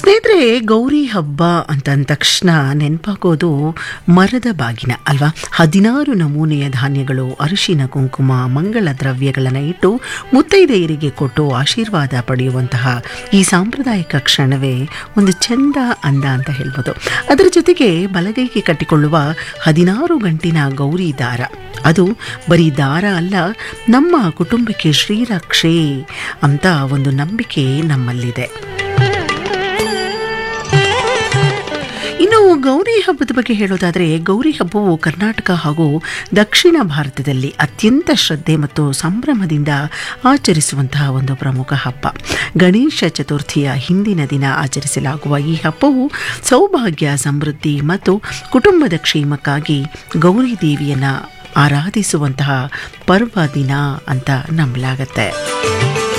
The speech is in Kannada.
ಸ್ನೇಹಿತರೆ ಗೌರಿ ಹಬ್ಬ ಅಂತಂದ ತಕ್ಷಣ ನೆನಪಾಗೋದು ಮರದ ಬಾಗಿನ ಅಲ್ವಾ ಹದಿನಾರು ನಮೂನೆಯ ಧಾನ್ಯಗಳು ಅರಿಶಿನ ಕುಂಕುಮ ಮಂಗಳ ದ್ರವ್ಯಗಳನ್ನು ಇಟ್ಟು ಮುತ್ತೈದೆಯರಿಗೆ ಕೊಟ್ಟು ಆಶೀರ್ವಾದ ಪಡೆಯುವಂತಹ ಈ ಸಾಂಪ್ರದಾಯಿಕ ಕ್ಷಣವೇ ಒಂದು ಚಂದ ಅಂದ ಅಂತ ಹೇಳ್ಬೋದು ಅದರ ಜೊತೆಗೆ ಬಲಗೈಗೆ ಕಟ್ಟಿಕೊಳ್ಳುವ ಹದಿನಾರು ಗಂಟಿನ ಗೌರಿ ದಾರ ಅದು ಬರೀ ದಾರ ಅಲ್ಲ ನಮ್ಮ ಕುಟುಂಬಕ್ಕೆ ಶ್ರೀರಕ್ಷೆ ಅಂತ ಒಂದು ನಂಬಿಕೆ ನಮ್ಮಲ್ಲಿದೆ ಇನ್ನು ಗೌರಿ ಹಬ್ಬದ ಬಗ್ಗೆ ಹೇಳೋದಾದರೆ ಗೌರಿ ಹಬ್ಬವು ಕರ್ನಾಟಕ ಹಾಗೂ ದಕ್ಷಿಣ ಭಾರತದಲ್ಲಿ ಅತ್ಯಂತ ಶ್ರದ್ಧೆ ಮತ್ತು ಸಂಭ್ರಮದಿಂದ ಆಚರಿಸುವಂತಹ ಒಂದು ಪ್ರಮುಖ ಹಬ್ಬ ಗಣೇಶ ಚತುರ್ಥಿಯ ಹಿಂದಿನ ದಿನ ಆಚರಿಸಲಾಗುವ ಈ ಹಬ್ಬವು ಸೌಭಾಗ್ಯ ಸಮೃದ್ಧಿ ಮತ್ತು ಕುಟುಂಬದ ಕ್ಷೇಮಕ್ಕಾಗಿ ಗೌರಿ ದೇವಿಯನ್ನು ಆರಾಧಿಸುವಂತಹ ಪರ್ವ ದಿನ ಅಂತ ನಂಬಲಾಗತ್ತೆ